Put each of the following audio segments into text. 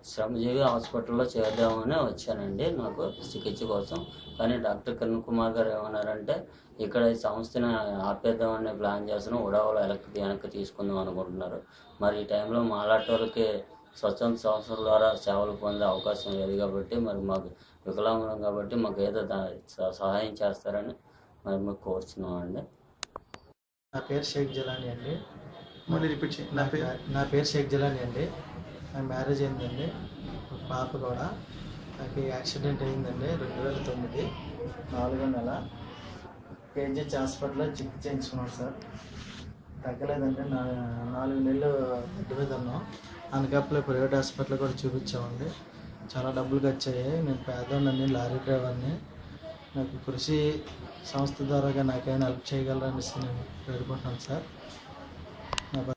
శ్రమజీవి హాస్పిటల్లో చేద్దామని వచ్చానండి నాకు చికిత్స కోసం కానీ డాక్టర్ కిరణ్ కుమార్ గారు ఏమన్నారంటే ఇక్కడ ఈ సంస్థని ఆపేద్దామని ప్లాన్ చేస్తున్నాం ఉడవలు వెనక్కి వెనక్కి తీసుకుందాం అనుకుంటున్నారు మరి ఈ టైంలో మాలాంటి వాళ్ళకి స్వచ్ఛంద సంస్థల ద్వారా సేవలు పొందే అవకాశం లేదు కాబట్టి మరి మాకు వికలాంగులం కాబట్టి మాకు ఏదో దా- స- సహాయం చేస్తారని మరి మేము కోరుచున్నామండి నా పేరు షేక్ జలాని అండి మళ్ళీ రిపీట్ చేయండి నా పేరు నా పేరు షేక్ జలాని అండి నాకు మ్యారేజ్ అయిందండి ఒక పాప కూడా నాకు యాక్సిడెంట్ అయిందండి రెండు వేల తొమ్మిది నాలుగో నెల కేజీహెచ్ హాస్పిటల్లో చికిత్స చేయించుకున్నాం సార్ తగ్గలేదండి నా నాలుగు నెలలు బెడ్ మీద ఉన్నాం అనకాపల్లి ప్రైవేట్ హాస్పిటల్ కూడా చూపించామండి చాలా డబ్బులు ఖర్చు అయ్యాయి నేను పేదవాడిని లారీ డ్రైవర్ని నాకు కృషి సంస్థ ద్వారా నాకేమైనా హెల్ప్ చేయగలరనేసి నేను వేడుకుంటున్నాను సార్ నా భర్త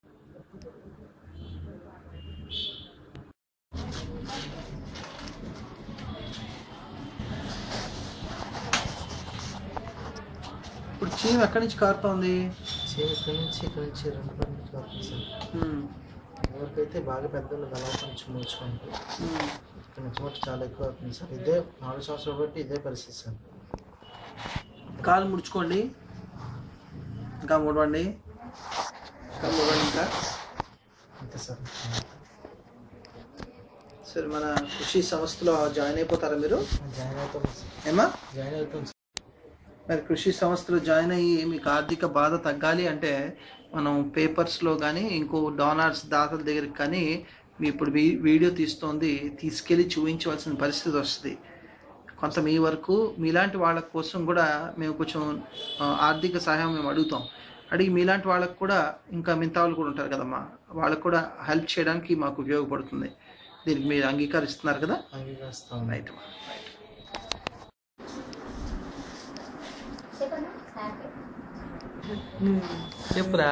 ఇప్పుడు చీమ ఎక్కడి నుంచి కారుతోంది చేయి ఇక్కడి నుంచి ఇక్కడి నుంచి రెండు పనులు నుంచి వస్తుంది సార్ ఎవరికైతే బాగా పెద్దలు బలవంతం నుంచి మూచుకుంటూ ఇక్కడ నుంచి మటు చాలా ఎక్కువ అవుతుంది సార్ ఇదే నాలుగు సంవత్సరాలు బట్టి ఇదే పరిస్థితి సార్ కాలు ముడుచుకోండి ఇంకా ముడవండి ఇంకా ముడవండి ఇంకా అంతే సార్ సరే మన కృషి సంస్థలో జాయిన్ అయిపోతారా మీరు జాయిన్ అవుతాం సార్ ఏమా జాయిన్ అవుతాం సార్ మరి కృషి సంస్థలో జాయిన్ అయ్యి మీకు ఆర్థిక బాధ తగ్గాలి అంటే మనం పేపర్స్లో కానీ ఇంకో డోనార్స్ దాతల దగ్గరికి కానీ మీ ఇప్పుడు వీ- వీడియో తీస్తోంది తీసుకెళ్ళి చూపించవలసిన పరిస్థితి వస్తుంది కొంత మీ వరకు మీలాంటి వాళ్ళ కోసం కూడా మేము కొంచెం ఆ, ఆర్థిక సహాయం మేము అడుగుతాం అడిగి మీలాంటి వాళ్ళకు కూడా ఇంకా మిగతా వాళ్ళు కూడా ఉంటారు కదమ్మా వాళ్ళకు కూడా హెల్ప్ చేయడానికి మాకు ఉపయోగపడుతుంది దీనికి మీరు అంగీకరిస్తున్నారు కదా అంగీకరిస్తాం రైట్ చెప్పురా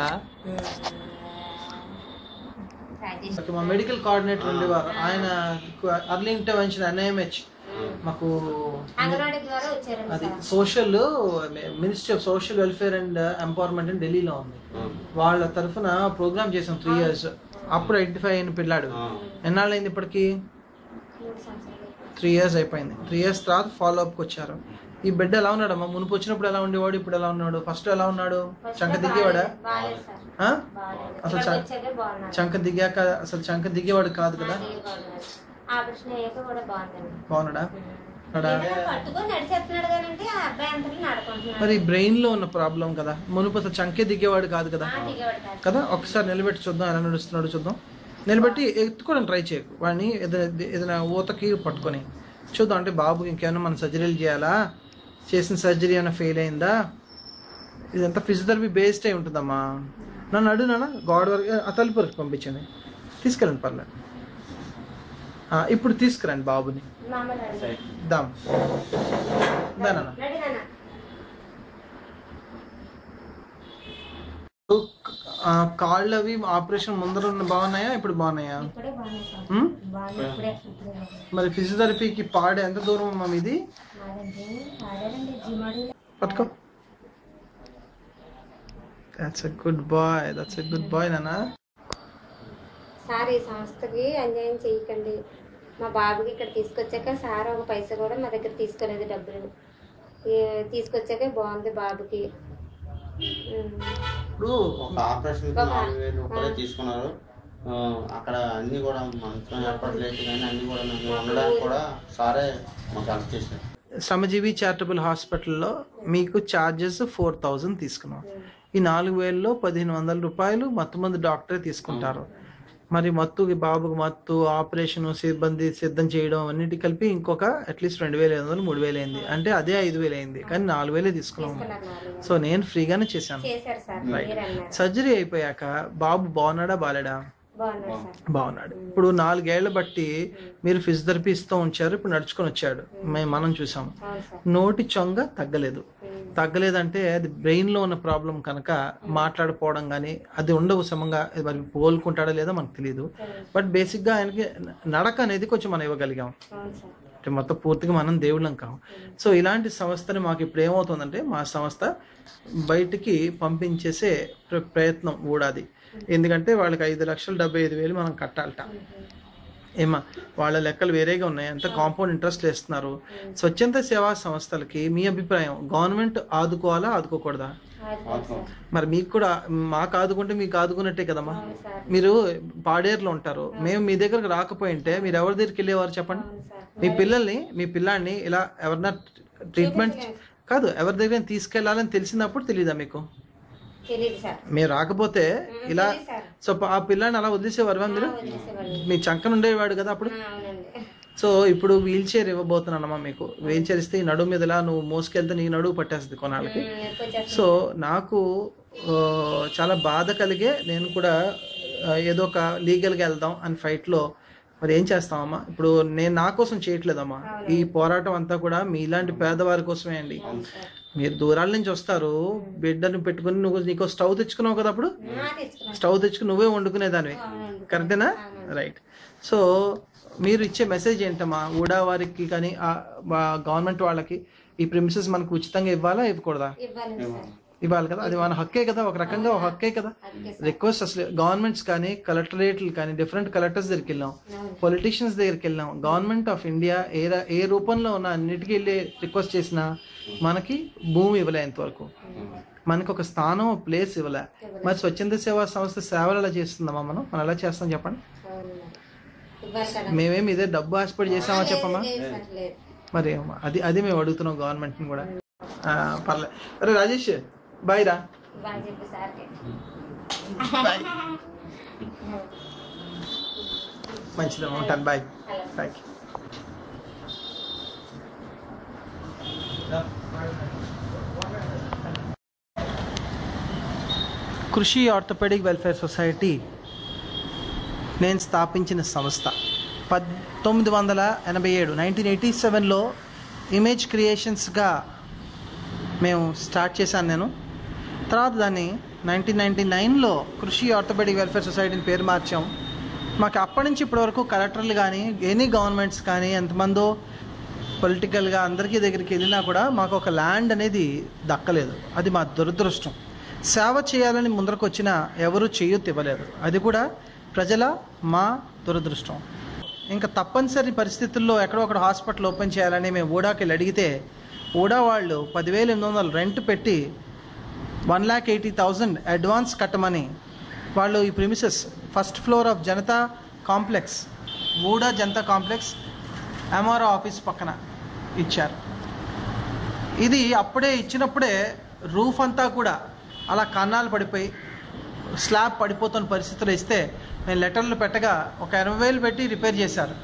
ఓకే, మా మెడికల్ కోఆర్డినేటర్ ఉండేవారు ఆయన అర్లీ ఇంటర్వెన్షన్ ఎన్ఐఎంహెచ్ మాకు అంగన్వాడీ ద్వారా వచ్చారండి అది sir social ministry of social welfare and empowerment అని ఢిల్లీలో ఉంది వాళ్ళ తరఫున ప్రోగ్రామ్ చేసాం త్రీ ఇయర్స్ అప్పుడు ఐడెంటిఫై అయిన పిల్లాడు ఎన్నాళ్ళు అయింది ఇప్పటికి మూడు సంవత్సరాలు త్రీ ఇయర్స్ అయిపోయింది త్రీ ఇయర్స్ తర్వాత ఫాలో అప్కి వచ్చారు ఈ బిడ్డ ఎలా ఉన్నాడమ్మా మునుపు వచ్చినప్పుడు ఎలా ఉండేవాడు ఇప్పుడు ఎలా ఉన్నాడు ఫస్ట్ ఎలా ఉన్నాడు చంక దిగేవాడా బాగాలేదు సార్ ఆ? బాగాలేదు అసలు ఇక్కడికి చ- వచ్చాకే బాగున్నాడు చంక దిగాక అసలు చంక దిగేవాడు కాదు కదా ఆపరేషన్ అయ్యాక కూడా బాగుందండి బాగున్నాడా ఉన్నాడా? ఏదైనా పట్టుకొని నడిచేస్తున్నాడు కానీ ఆ అబ్బాయి అంతా నడుకుంటున్నాడు మరి బ్రెయిన్ లో ఉన్న ప్రాబ్లం కదా మునుపు అసలు చంకే దిగేవాడు కాదు కదా ఆ, దిగేవాడు కాదు. కదా ఒకసారి నిలబెట్టి చూద్దాం ఎలా నడుస్తున్నాడు చూద్దాం నిలబెట్టి ఎత్తుకోవడం ట్రై చేయకు వాడిని ఏదైనా ఏదైనా ఊతకి పట్టుకొని చూద్దాం అంటే బాబుకి ఇంకేమైనా మనం సర్జరీలు చేయాలా చేసిన సర్జరీ ఏమైనా ఫెయిల్ అయిందా ఇదంతా ఫిజియోథెరపీ బేస్డ్ అయి ఉంటుందమ్మా నన్ను అడుగు నాన్న గాడ్ వరకు ఆ తలుపు వరకు పంపించండి తీసుకెళ్ళండి పర్లేదు ఆ, ఇప్పుడు తీసుకురండి బాబుని మా అమ్మ రెడీ. దాం దా నాన్న రెడీ నాన్న ఆ, కాళ్ళు అవి ఆపరేషన్ ముందర ఉన్న బాగున్నాయా ఇప్పుడు బాగున్నాయా ఇప్పుడే బాగుంది సార్ ఉమ్? బాగుంది ఇప్పుడే ఇప్పుడే బాగుంది మరి ఫిజియోథెరపీకి పాడు ఎంత దూరం అమ్మా మీది మాదండి ఆడారండి జిమాడి పట్టుకో that's a good boy that's a good boy నాన్న సార్ ఈ సంస్థకి అన్యాయం చేయకండి మా బాబుకి ఇక్కడ తీసుకొచ్చాక సార్ ఒక పైసా కూడా మా దగ్గర తీసుకోలేదు డబ్బులు ఈ- తీసుకొచ్చాక బాగుంది బాబుకి ఉమ్. ఇప్పుడు ఒక ఆపరేషన్ నాలుగు వేల రూపాయలు తీసుకున్నారు ఆ, అక్కడ అన్ని కూడా మంచం ఏర్పాటు లేదు కానీ అన్ని కూడా మేము ఉండడానికి కూడా సారే మాకు హెల్ప్ చేశారు శ్రమజీవి చారిటబుల్ హాస్పిటల్లో మీకు ఛార్జెస్ ఫోర్ థౌజండ్ తీసుకున్నాం ఈ నాలుగు వేలలో పదిహేను వందల రూపాయలు మత్తు మంది డాక్టరే తీసుకుంటారు మరి మత్తుకి బాబుకి మత్తు ఆపరేషన్ సిబ్బంది సిద్ధం చేయడం అన్నిటి కలిపి ఇంకొక అట్లీస్ట్ రెండు వేల ఐదు వందలు మూడు వేలు అయింది అంటే అదే ఐదు వేలు అయింది కానీ నాలుగు వేలే తీసుకున్నాం తీసుకున్నారు నాలుగు. సో నేను ఫ్రీగానే చేశాను చేశారు సార్ మీరు అన్నారు సర్జరీ అయిపోయాక బాబు బాగున్నాడా బాలేడా బాగున్నారు సార్ బాగున్నాడు ఇప్పుడు నాలుగేళ్ల బట్టి మీరు ఫిజియోథెరపీ ఇస్తూ ఉంచారు ఇప్పుడు నడుచుకొని వచ్చాడు మేము మనం చూసాం అవును సార్ నోటి చొంగ తగ్గలేదు తగ్గలేదంటే అది బ్రెయిన్ లో ఉన్న ప్రాబ్లం కనుక మాట్లాడకపోవడం కానీ అది ఉండవు సమంగా అది మరి కోలుకుంటాడా లేదో మనకు తెలియదు బట్ బేసిక్ గా ఆయనకి నడక అనేది కొంచెం మనం ఇవ్వగలిగాం అవును సార్ అంటే మొత్తం పూర్తిగా మనం దేవుళ్ళం కాం సో ఇలాంటి సంస్థని మాకు ఇప్పుడు ఏమవుతుందంటే మా సంస్థ బయటికి పంపించేసే ప్ర- ప్రయత్నం ఊడాది ఎందుకంటే వాళ్ళకి ఐదు లక్షలు డెబ్బై ఐదు వేలు మనం కట్టాలట ఏమా వాళ్ళ లెక్కలు వేరేగా ఉన్నాయి అంత కాంపౌండ్ ఇంట్రెస్ట్ వేస్తున్నారు స్వచ్ఛంద సేవా సంస్థలకి మీ అభిప్రాయం గవర్నమెంట్ ఆదుకోవాలా ఆదుకోకూడదా ఆదుకోండి సార్ మరి మీకు కూడా మాకు ఆదుకుంటే మీకు ఆదుకున్నట్టే కదమ్మా అవును సార్ మీరు పాడేరులో ఉంటారు మేము మీ దగ్గరకు రాకపోయింటే మీరు ఎవరి దగ్గరికి వెళ్ళేవారు చెప్పండి అవును సార్ మీ పిల్లల్ని మీ పిల్లాడిని ఇలా ఎవరన్నా ట్రీట్మెంట్ కాదు ఎవరి దగ్గర తీసుకెళ్లాలని తెలిసినప్పుడు తెలియదా మీకు తెలియదు సార్ మీరు రాకపోతే ఇలా తెలియదు సారు. సో ఆ పిల్లాడిని అలా వదిలేసేవారు మీరు వదిలేసేవాళ్ళు మీ చంకన ఉండేవాడు కదా అప్పుడు ఆ, అవునండి సో ఇప్పుడు వీల్ చైర్ ఇవ్వబోతున్నానమ్మా మీకు వీల్ చైర్ ఇస్తే ఈ నడుము మీద ఇలా నువ్వు మోసుకెళ్తే నీ నడువు పట్టేస్తుంది కొనాలకి ఉమ్, ఎక్కువ చేస్తాం. సో నాకు ఆ, చాలా బాధ కలిగే నేను కూడా ఆ, ఏదో ఒక లీగల్గా వెళ్దాం అని ఫైట్లో మరి ఏం చేస్తామమ్మా ఇప్పుడు నేను నా కోసం చేయట్లేదమ్మా ఈ పోరాటం అంతా కూడా మీ ఇలాంటి పేదవారి కోసమే అండి మీరు దూరాల నుంచి వస్తారు బిడ్డను పెట్టుకుని నువ్వు నీకు స్టవ్ తెచ్చుకున్నావు కదా అప్పుడు ఆ, తెచ్చుకున్నాం స్టవ్ తెచ్చుకుని నువ్వే వండుకునేదానివి అవునండి. కరెక్టేనా రైట్ సో మీరు ఇచ్చే మెసేజ్ ఏంటమ్మా ఊడా వారికి కానీ గవర్నమెంట్ వాళ్ళకి ఈ ప్రిమిసెస్ మనకు ఉచితంగా ఇవ్వాలా ఇవ్వకూడదా ఇవ్వాలండి సార్ ఇవ్వాలి కదా అది మన హక్కే కదా ఒక రకంగా ఒక హక్కే కదా అందుకే సార్ రిక్వెస్ట్ అసలు గవర్నమెంట్స్ కానీ కలెక్టరేట్లు కానీ డిఫరెంట్ కలెక్టర్స్ దగ్గరికి వెళ్ళాం అవును. పొలిటీషియన్స్ దగ్గరికి వెళ్ళాం గవర్నమెంట్ ఆఫ్ ఇండియా ఏ ర- ఏ రూపంలో ఉన్న అన్నిటికీ వెళ్ళి రిక్వెస్ట్ చేసినా మనకి భూమి ఇవ్వలే ఇంతవరకు మనకి ఒక స్థానం ప్లేస్ ఇవ్వలే మరి స్వచ్ఛంద సేవా సంస్థ సేవలు ఎలా చేస్తుందమ్మా మనం మనం ఎలా చేస్తాం చెప్పండి అవును ఇవ్వాలి కదా మేమేమి ఇదే డబ్బు ఆశపడి చేసామా చెప్పమ్మా లేదు సార్ లేదు మరి ఏమమ్మా? అది అది మేము అడుగుతున్నాం గవర్నమెంట్ని కూడా ఆ, పర్లే అరే రాజేష్ బాయ్ రా బాగా చెప్పి సార్కి బాయ్ మంచిదమ్మా ఉంటాను bye hello thank Krishi orthopaedic welfare society నేను స్థాపించిన సంస్థ పంతొమ్మిది వందల ఎనభై ఏడు నైన్టీన్ ఎయిటీ సెవెన్లో ఇమేజ్ క్రియేషన్స్గా మేము స్టార్ట్ చేశాను నేను తర్వాత దాన్ని నైన్టీన్ నైన్టీ నైన్లో కృషి ఆర్థోపెడిక్ వెల్ఫేర్ సొసైటీని పేరు మార్చాం మాకు అప్పటి నుంచి ఇప్పటి వరకు కలెక్టర్లు కానీ ఎనీ గవర్నమెంట్స్ కానీ ఎంతమందో పొలిటికల్గా అందరికీ దగ్గరికి వెళ్ళినా కూడా మాకు ఒక ల్యాండ్ అనేది దక్కలేదు అది మా దురదృష్టం సేవ చేయాలని ముందరకు వచ్చినా ఎవరు చేయొత్తు ఇవ్వలేదు అది కూడా ప్రజల మా దురదృష్టం ఇంకా తప్పనిసరి పరిస్థితుల్లో ఎక్కడో ఒకటి హాస్పిటల్ ఓపెన్ చేయాలని మేము ఊడాకి వెళ్ళి అడిగితే ఊడా వాళ్ళు పదివేల ఎనిమిది వందలు రెంట్ పెట్టి one lakh eighty thousand advance కట్టమని వాళ్ళు ఈ premises first floor of Janata complex ఊడా జనతా కాంప్లెక్స్ ఎంఆర్ఓ ఆఫీస్ పక్కన ఇచ్చారు ఇది అప్పుడే ఇచ్చినప్పుడే రూఫ్ అంతా కూడా అలా కన్నాలు పడిపోయి స్లాబ్ పడిపోతున్న పరిస్థితులు ఇస్తే నేను లెటర్లు పెట్టగా ఒక ఎనభై వేలు పెట్టి రిపేర్ చేశారు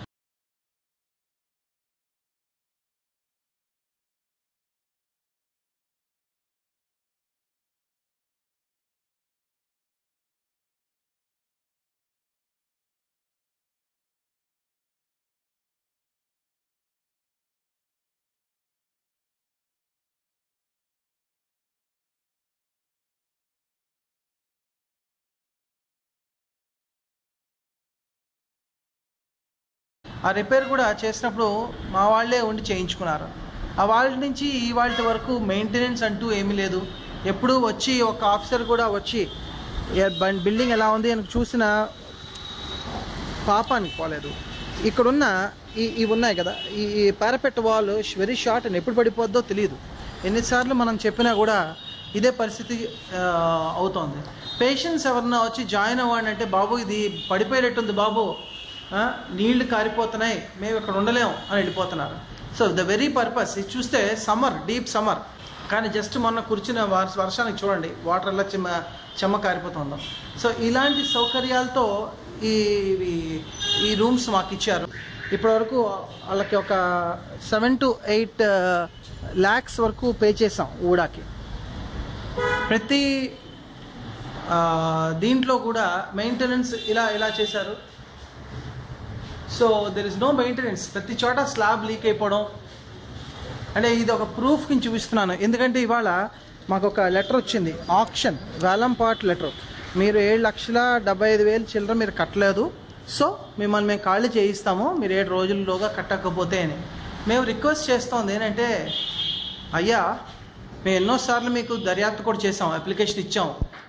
ఆ రిపేర్ కూడా చేసినప్పుడు మా వాళ్ళే ఉండి చేయించుకున్నారు ఆ వాళ్ళ నుంచి ఈ వాళ్ళ వరకు మెయింటెనెన్స్ అంటూ ఏమీ లేదు ఎప్పుడూ వచ్చి ఒక ఆఫీసర్ కూడా వచ్చి "ఏ బం- బిల్డింగ్ ఎలా ఉంది అని చూసిన పాపానికి పోలేదు ఇక్కడున్న ఈ ఇవి ఉన్నాయి కదా ఈ ఈ పారపెట్ వాల్ వెరీ షార్ట్ అని ఎప్పుడు పడిపోద్దో తెలియదు ఎన్నిసార్లు మనం చెప్పినా కూడా ఇదే పరిస్థితి ఆ, అవుతోంది పేషెంట్స్ ఎవరన్నా వచ్చి జాయిన్ అవ్వండి అంటే బాబు ఇది పడిపోయేటట్టుంది బాబు ఆ, నీళ్లు కారిపోతున్నాయి మేము ఇక్కడ ఉండలేము అని వెళ్ళిపోతున్నారు సో ద వెరీ పర్పస్ ఇది చూస్తే సమ్మర్ డీప్ సమ్మర్ కానీ జస్ట్ మొన్న కురిచిన వర్ష వర్షానికి చూడండి వాటర్ ఎలా చెమ్మ చెమ్మ కారిపోతుందో సో ఇలాంటి సౌకర్యాలతో ఈ ఈ- ఈ రూమ్స్ మాకు ఇచ్చారు ఇప్పటివరకు వాళ్ళకి ఒక సెవెన్ టు ఎయిట్ ల్యాక్స్ వరకు పే చేసాం ఊడాకి ప్రతి ఆ, దీంట్లో కూడా మెయింటెనెన్స్ ఇలా ఇలా చేశారు so there is no maintenance ప్రతి చోట స్లాబ్ లీక్ అయిపోవడం అంటే ఇది ఒక ప్రూఫ్ కింద చూపిస్తున్నాను ఎందుకంటే ఇవాళ మాకు ఒక లెటర్ వచ్చింది ఆప్షన్ వేలంపాట్ లెటర్ మీరు ఏడు లక్షల డెబ్బై ఐదు వేలు చిల్లర మీరు కట్టలేదు సో మిమ్మల్ని మేము ఖాళీ చేయిస్తాము మీరు ఏడు రోజుల్లోగా కట్టకపోతే అని మేము రిక్వెస్ట్ చేస్తోంది ఏంటంటే అయ్యా మేము ఎన్నోసార్లు మీకు దర్యాప్తు కూడా చేసాం అప్లికేషన్ ఇచ్చాం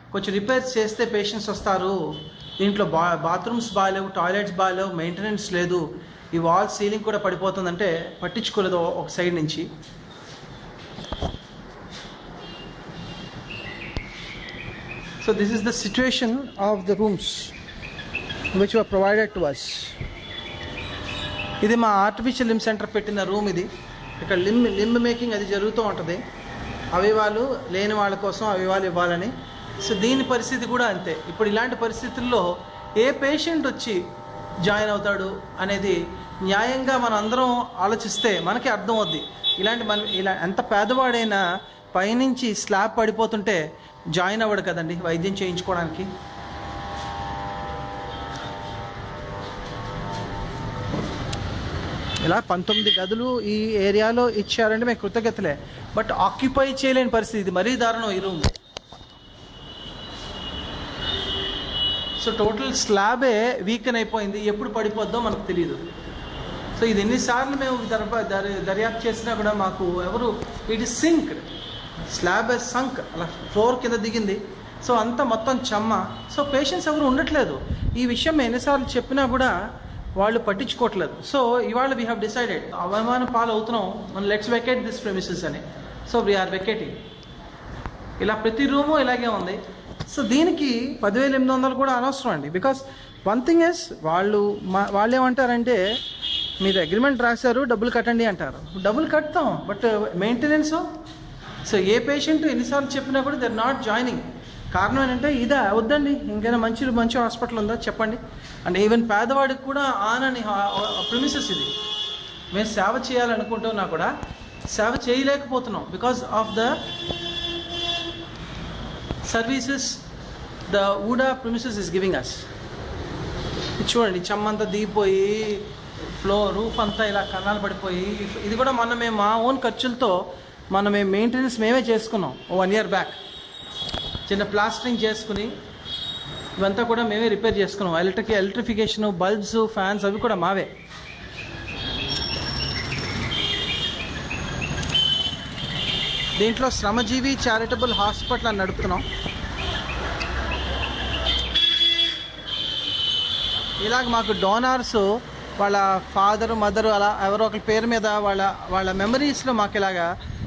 కొంచెం రిపేర్స్ చేస్తే పేషెంట్స్ వస్తారు దీంట్లో బా బాత్రూమ్స్ బాగాలేవు టాయిలెట్స్ బాగాలేవు మెయింటెనెన్స్ లేదు ఈ వాల్ సీలింగ్ కూడా పడిపోతుందంటే పట్టించుకోలేదు ఒక సైడ్ నుంచి so this is the situation of the rooms which were provided to us ఇది మా ఆర్టిఫిషియల్ లిమ్ సెంటర్ పెట్టిన రూమ్ ఇది ఇక్కడ లిమ్ లిమ్ మేకింగ్ అది జరుగుతూ ఉంటుంది అవయవాలు లేని వాళ్ళ కోసం అవయవాలు ఇవ్వాలని సో దీని పరిస్థితి కూడా అంతే ఇప్పుడు ఇలాంటి పరిస్థితుల్లో ఏ పేషెంట్ వచ్చి జాయిన్ అవుతాడు అనేది న్యాయంగా మనం అందరం ఆలోచిస్తే మనకి అర్థం అవుద్ది ఇలాంటి మన ఇలా ఎంత పేదవాడైనా పైనుంచి స్లాబ్ పడిపోతుంటే జాయిన్ అవ్వడు కదండి వైద్యం చేయించుకోవడానికి ఇలా పంతొమ్మిది గదులు ఈ ఏరియాలో ఇచ్చారంటే మేము కృతజ్ఞతలే బట్ ఆక్యుపై చేయలేని పరిస్థితి ఇది మరీ దారుణం ఈ రూమ్ సో టోటల్ స్లాబే వీకెన్ అయిపోయింది ఎప్పుడు పడిపోద్దో మనకు తెలియదు సో ఇది ఎన్నిసార్లు మేము దర్బా దర్ దర్యాప్తు చేసినా కూడా మాకు ఎవరు it is sink slab sunk అలా ఫ్లోర్ కింద దిగింది సో అంతా మొత్తం చెమ్మ సో పేషెంట్స్ ఎవరు ఉండట్లేదు ఈ విషయం మేము ఎన్నిసార్లు చెప్పినా కూడా వాళ్ళు పట్టించుకోవట్లేదు సో ఇవాళ వీ హ్యావ్ డిసైడెడ్ అవమాన పాలు అవుతున్నాం మనం లెట్స్ వెకేట్ దిస్ ప్రెమిసెస్ అని సో వీఆర్ వెకేటింగ్ ఇలా ప్రతి రూము ఇలాగే ఉంది సో దీనికి పదివేల ఎనిమిది వందలు కూడా అనవసరం అండి బికాస్ వన్ థింగ్ ఇస్ వాళ్ళు మా వాళ్ళు ఏమంటారంటే మీరు అగ్రిమెంట్ రాశారు డబ్బులు కట్టండి అంటారు డబ్బులు కడతాం but maintenance so a patient ఎన్నిసార్లు చెప్పినా కూడా దే నాట్ జాయినింగ్ కారణం ఏంటంటే ఇదా వద్దండి ఇంకైనా మంచి మంచి హాస్పిటల్ ఉందా చెప్పండి అండ్ ఈవెన్ పేదవాడికి కూడా ఆన్ అని ప్రిమిసెస్ ఇది మేము సేవ చేయాలనుకుంటున్నా కూడా సేవ చేయలేకపోతున్నాం because of the services the ఊడా ప్రిమిసెస్ ఇస్ గివింగ్ అస్ చూడండి చెమ్మంతా దిగిపోయి ఫ్లో రూఫ్ అంతా ఇలా కన్నాలు పడిపోయి ఇది కూడా మొన్న మేము మా ఓన్ ఖర్చులతో మనం మేము మెయింటెనెన్స్ మేమే చేసుకున్నాం వన్ ఇయర్ బ్యాక్ చిన్న ప్లాస్టరింగ్ చేసుకుని ఇవంతా కూడా మేమే రిపేర్ చేసుకున్నాం ఎలక్ట్రిక్ ఎలక్ట్రిఫికేషన్ బల్బ్స్ ఫ్యాన్స్ అవి కూడా మావే దీంట్లో శ్రమజీవి చారిటబుల్ హాస్పిటల్ అని నడుపుతున్నాం ఇలాగ మాకు డోనార్స్ వాళ్ళ ఫాదర్ మదర్ అలా ఎవరో ఒకరి పేరు మీద వాళ్ళ వాళ్ళ మెమరీస్లో మాకు ఇలాగా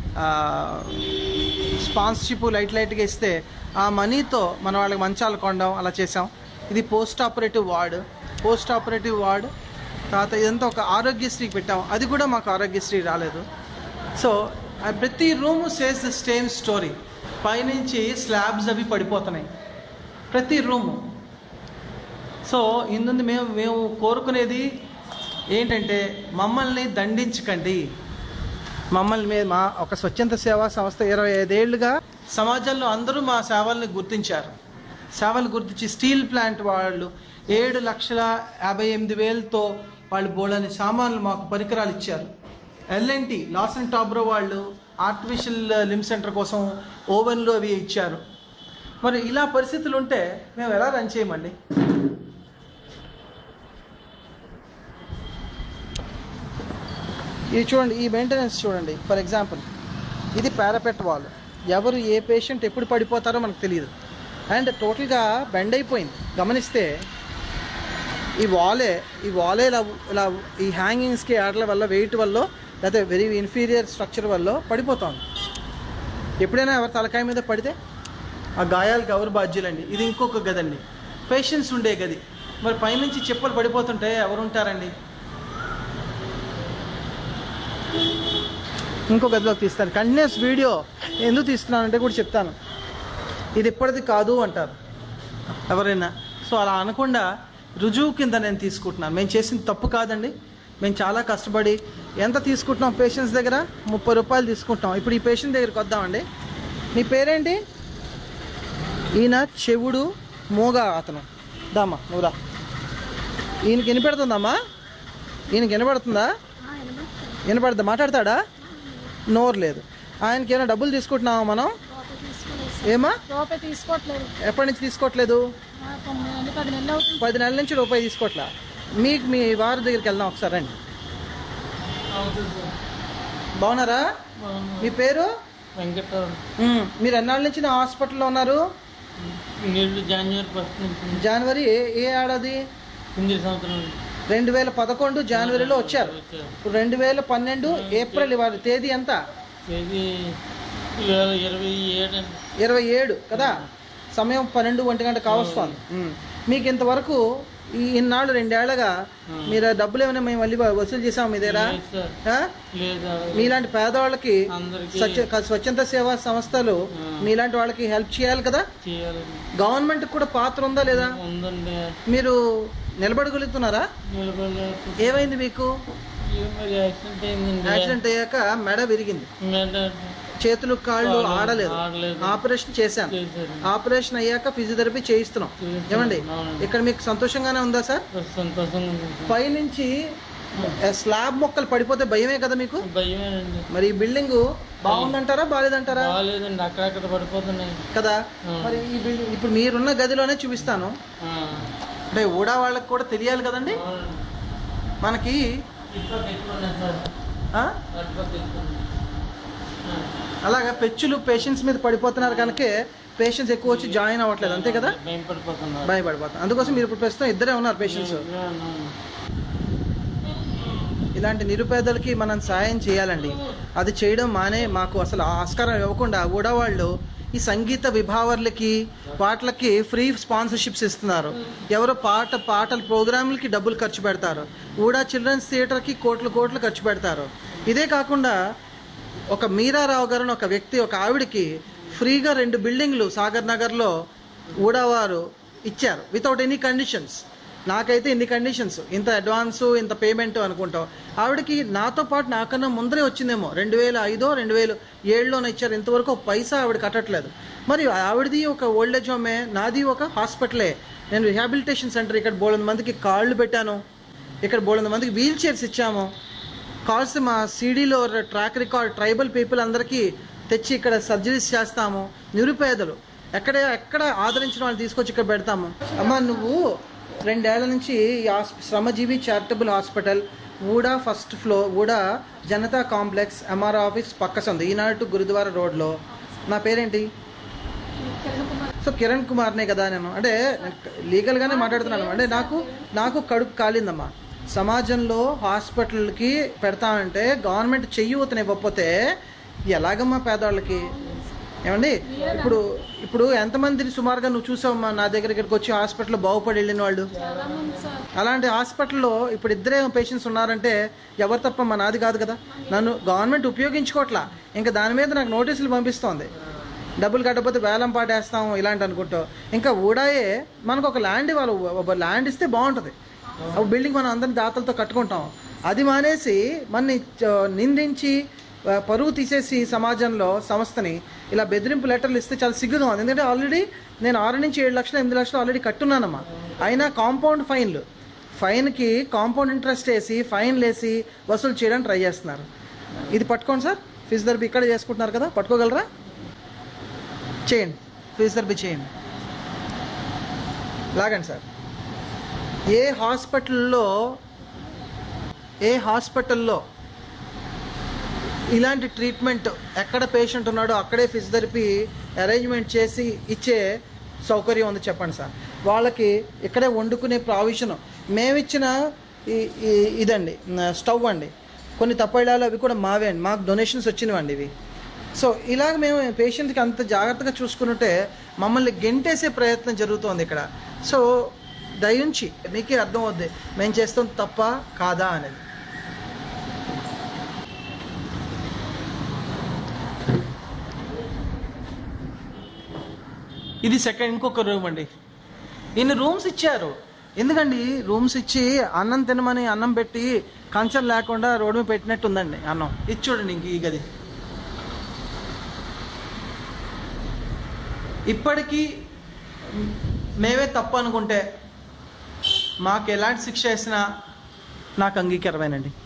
స్పాన్సర్షిప్ లైట్ లైట్గా ఇస్తే ఆ మనీతో మనం వాళ్ళకి మంచాలు కొనడం అలా చేసాం ఇది post operative ward post operative ward తర్వాత ఇదంతా ఒక ఆరోగ్యశ్రీకి పెట్టాం అది కూడా మాకు ఆరోగ్యశ్రీ రాలేదు సో ఆ ప్రతి room says the same story పైనుంచి స్లాబ్స్ అవి పడిపోతున్నాయి ప్రతి రూము సో ఇందుంది మేము మేము కోరుకునేది ఏంటంటే మమ్మల్ని దండించకండి మమ్మల్ని మే మా ఒక స్వచ్ఛంద సేవా సంస్థ ఇరవై ఐదేళ్లుగా సమాజంలో అందరూ మా సేవల్ని గుర్తించారు సేవలు గుర్తించి స్టీల్ ప్లాంట్ వాళ్ళు ఏడు లక్షల యాభై ఎనిమిది వేలతో వాళ్ళు బోళని సామాన్లు మాకు పరికరాలు ఇచ్చారు ఎల్ఎన్టీ లాస్ అండ్ టాబ్రో వాళ్ళు ఆర్టిఫిషియల్ లిమ్ సెంటర్ కోసం ఓవెన్లు అవి ఇచ్చారు మరి ఇలా పరిస్థితులు ఉంటే మేము ఎలా రన్ చేయమండి ఇది చూడండి ఈ మెయింటెనెన్స్ చూడండి ఫర్ ఎగ్జాంపుల్ ఇది పారాపెట్ వాల్ ఎవరు ఏ పేషెంట్ ఎప్పుడు పడిపోతారో మనకు తెలియదు అండ్ టోటల్గా బెండ్ అయిపోయింది గమనిస్తే ఈ వాలే ఈ వాలే ఇలా ఇలా ఈ హ్యాంగింగ్స్కి ఆటల వల్ల వెయిట్ వల్ల లేకపోతే వెరీ ఇన్ఫీరియర్ స్ట్రక్చర్ వల్ల పడిపోతుంది ఎప్పుడైనా ఎవరి తలకాయ మీద పడితే ఆ గాయాలకు ఎవరు బాధ్యులండి ఇది ఇంకొక గది అండి పేషెంట్స్ ఉండే గది మరి పైనుంచి చెప్పులు పడిపోతుంటే ఎవరు ఉంటారండి ఇంకో గదిలోకి తీస్తాను కంటిన్యూస్ వీడియో ఎందుకు తీస్తున్నానంటే కూడా చెప్తాను ఇది ఇప్పటిది కాదు అంటారు ఎవరైనా సో అలా అనకుండా రుజువు కింద నేను తీసుకుంటున్నాను మేము చేసింది తప్పు కాదండి మేము చాలా కష్టపడి ఎంత తీసుకుంటున్నాం పేషెంట్స్ దగ్గర ముప్పై రూపాయలు తీసుకుంటాం ఇప్పుడు ఈ పేషెంట్ దగ్గరికి వద్దామండి నీ పేరేంటి ఈయన చెవుడు మూగ అతను దామా నువ్వురా ఈయనకి వినపెడుతుందమ్మా ఈయనకి వినపడుతుందా వినపడుతుందా మాట్లాడతాడా నోరు లేదు ఆయనకి ఏమైనా డబ్బులు తీసుకుంటున్నామా మనం ఏమా రూపాయి తీసుకోవట్లేదు ఎప్పటి నుంచి తీసుకోవట్లేదు ఆ, తొమ్మిది నెలలు పది నెలలు అవుతుంది పది నెలల నుంచి రూపాయి తీసుకోవట్లా మీకు మీ వారి దగ్గరికి వెళ్దాం ఒకసారి రండి బాగున్నారా మీ పేరు వెంకటరావు ఉమ్, మీరు ఎన్నాళ్ళ నుంచి నా హాస్పిటల్లో ఉన్నారు నీళ్ళు జాన్యువరి ఫస్ట్ నుంచి జనవరి ఏ ఏ ఏడాది కింది సంవత్సరం రెండు వేల పదకొండు జనవరిలో వచ్చారు వచ్చారు. ఇప్పుడు రెండు వేల పన్నెండు ఏప్రిల్ ఇవాళ తేదీ ఎంత ఇది ఇవాళ ఇరవై ఏడు అండి ఇరవై ఏడు కదా సమయం పన్నెండు ఒంటి గంట కావస్తోంది ఉమ్. మీకు ఇంతవరకు ఈ ఇన్నాళ్ళు రెండేళ్లగా మీరు ఆ డబ్బులు ఏమైనా మేము మళ్ళీ వసూలు చేసాం మీ దగ్గర లేదు సార్ ఆ? లేదా మీలాంటి పేదవాళ్ళకి అందరికీ స్వచ్ఛ స్వచ్ఛంద సేవా సంస్థలు మీలాంటి వాళ్ళకి హెల్ప్ చేయాలి కదా చేయాలని గవర్నమెంట్ కూడా పాత్ర ఉందా లేదా ఉందండి మీరు నిలబడగలుగుతున్నారా నిలబడలేదు ఏమైంది మీకు మరి యాక్సిడెంట్ అయిందండి యాక్సిడెంట్ అయ్యాక మెడ విరిగింది మెడ చేతులు కాళ్ళు ఆడలేదు ఆడలేదు. ఆపరేషన్ చేశాను చేశారు ఆపరేషన్ అయ్యాక ఫిజియోథెరపీ చేయిస్తున్నాం చేయిస్తున్నాం. ఏమండి అవునండి. ఇక్కడ మీకు సంతోషంగానే ఉందా సార్ సంతోషంగా ఉంది సార్. పైనుంచి స్లాబ్ మొక్కలు పడిపోతే భయమే కదా మీకు భయమేనండి మరి ఈ బిల్డింగ్ బాగుందంటారా బాగాలేదంటారా బాగాలేదండి అక్కడక్కడ పడిపోతున్నాయి కదా ఆ. మరి ఈ బిల్డింగ్ ఇప్పుడు మీరున్న గదిలోనే చూపిస్తాను ఆ. అంటే ఊడా వాళ్ళకి కూడా తెలియాలి కదండి అవునండి. మనకి ఇటుపక్క ఎక్కువ ఉన్నాయి సార్ ఆ? అటుపక్క ఎక్కువ ఉన్నాయి. ఆ. అలాగా పెచ్చులు పేషెంట్స్ మీద పడిపోతున్నారు కనుక పేషెంట్స్ ఎక్కువ వచ్చి జాయిన్ అవ్వట్లేదు అంతే కదా భయం పడిపోతున్నారు భయపడిపోతాం అందుకోసం మీరు ఇప్పుడు ప్రస్తుతం ఇద్దరే ఉన్నారు పేషెంట్స్ అవును. ఇలాంటి నిరుపేదలకి మనం సాయం చేయాలండి అది చేయడం మానే మాకు అసలు ఆస్కారం ఇవ్వకుండా కూడా వాళ్ళు ఈ సంగీత విభావర్లకి వాటికి ఫ్రీ స్పాన్సర్షిప్స్ ఇస్తున్నారు ఎవరో పాట పాటల ప్రోగ్రాంలకి డబ్బులు ఖర్చు పెడతారు ఊడా చిల్డ్రన్స్ థియేటర్కి కోట్లు కోట్లు ఖర్చు పెడతారు ఇదే కాకుండా ఒక మీరారావు గారు అని ఒక వ్యక్తి ఒక ఆవిడకి ఫ్రీగా రెండు బిల్డింగ్లు సాగర్ నగర్లో ఊడవారు ఇచ్చారు వితౌట్ ఎనీ కండిషన్స్ నాకైతే ఇన్ని కండిషన్స్ ఇంత అడ్వాన్స్ ఇంత పేమెంట్ అనుకుంటాం ఆవిడకి నాతో పాటు నాకన్నా ముందరే వచ్చిందేమో రెండు వేల ఐదో రెండు వేలు ఏడులోనే ఇచ్చారు ఇంతవరకు ఒక పైసా ఆవిడ కట్టట్లేదు మరి ఆవిడది ఒక ఓల్డేజ్ హోమే నాది ఒక హాస్పిటలే నేను రిహాబిలిటేషన్ సెంటర్ ఇక్కడ బోళంది మందికి కాళ్ళు పెట్టాను ఇక్కడ బోళంది మందికి వీల్ చైర్స్ ఇచ్చాము కాల్స్ మా సీడీలో ట్రాక్ రికార్డ్ ట్రైబల్ పీపుల్ అందరికీ తెచ్చి ఇక్కడ సర్జరీస్ చేస్తాము నిరుపేదలు ఎక్కడ ఎక్కడ ఆదరించిన వాళ్ళు తీసుకొచ్చి ఇక్కడ పెడతాము అమ్మా నువ్వు రెండేళ్ల నుంచి ఈ హాస్ప శ్రమజీవి చారిటబుల్ హాస్పిటల్ ఊడా ఫస్ట్ ఫ్లోర్ ఊడా జనతా కాంప్లెక్స్ ఎంఆర్ ఆఫీస్ పక్క సందు ఈనాడు టు గురుద్వారా రోడ్లో నా పేరేంటి సో కిరణ్ కుమార్నే కదా నేను అంటే లీగల్గానే మాట్లాడుతున్నాను అంటే నాకు నాకు కడుపు కాలిందమ్మా సమాజంలో హాస్పిటల్కి పెడతామంటే గవర్నమెంట్ చెయ్యి ఊతనివ్వకపోతే ఎలాగమ్మా పేదవాళ్ళకి ఏమండి ఇప్పుడు ఇప్పుడు ఎంతమందిని సుమారుగా నువ్వు చూసావమ్మా నా దగ్గర ఇక్కడికి వచ్చి హాస్పిటల్లో బాగుపడి వెళ్ళిన వాళ్ళు చాలా మంది సార్ అలాంటి హాస్పిటల్లో ఇప్పుడు ఇద్దరే పేషెంట్స్ ఉన్నారంటే ఎవరు తప్ప మా నాది కాదు కదా నన్ను గవర్నమెంట్ ఉపయోగించుకోవట్లా ఇంకా దాని మీద నాకు నోటీసులు పంపిస్తోంది డబ్బులు కట్టకపోతే వేలం పాటేస్తాం ఇలాంటి అనుకుంటాం ఇంకా ఊడాయే మనకు ఒక ల్యాండ్ ఇవ్వాలి ఒక ల్యాండ్ ఇస్తే బాగుంటుంది ఒక బిల్డింగ్ మనం అందరం దాతలతో కట్టుకుంటాం అది మానేసి మనని చ- నిందించి ఆ, పరువు తీసేసి సమాజంలో సంస్థని ఇలా బెదిరింపు లెటర్లు ఇస్తే చాలా సిగ్గుగా ఉంది ఎందుకంటే ఆల్రెడీ నేను ఆరు నుంచి ఏడు లక్షలు ఎనిమిది లక్షలు ఆల్రెడీ కట్టున్నానమ్మా అయినా కాంపౌండ్ ఫైన్లు ఫైన్కి కాంపౌండ్ ఇంట్రెస్ట్ వేసి ఫైన్లు వేసి వసూలు చేయడానికి ట్రై చేస్తున్నారు ఇది పట్టుకోండి సార్ ఫిజియోథెరపీ ఇక్కడ చేసుకుంటున్నారు కదా పట్టుకోగలరా చేయండి ఫిజియోథెరపీ చేయండి లాగండి సార్ ఏ హాస్పిటల్లో ఏ హాస్పిటల్లో ఇలాంటి ట్రీట్మెంట్ ఎక్కడ పేషెంట్ ఉన్నాడో అక్కడే ఫిజియోథెరపీ అరేంజ్మెంట్ చేసి ఇచ్చే సౌకర్యం ఉంది చెప్పండి సార్ వాళ్ళకి ఇక్కడే వండుకునే ప్రావిషన్ మేమిచ్చిన ఈ- ఈ- ఇదండి న- స్టవ్ అండి కొన్ని తప్పైడాలు అవి కూడా మావే అండి మాకు డొనేషన్స్ వచ్చినవండి ఇవి సో ఇలాగ మేము పేషెంట్కి అంత జాగ్రత్తగా చూసుకుంటే మమ్మల్ని గెంటేసే ప్రయత్నం జరుగుతోంది ఇక్కడ సో దయించి మీకే అర్థం అవుద్ది మేము చేస్తాం తప్ప కాదా అనేది ఇది సెకండ్ ఇంకొక రూమ్ అండి ఇన్ని రూమ్స్ ఇచ్చారు ఎందుకండి రూమ్స్ ఇచ్చి అన్నం తినమని అన్నం పెట్టి కంచం లేకుండా రోడ్డు మీద పెట్టినట్టు ఉందండి అన్నం ఇది చూడండి ఇంక ఈ గది ఇప్పటికీ మేమే తప్పు అనుకుంటే మాకు ఎలాంటి శిక్ష వేసినా నాకు అంగీకారమేనండి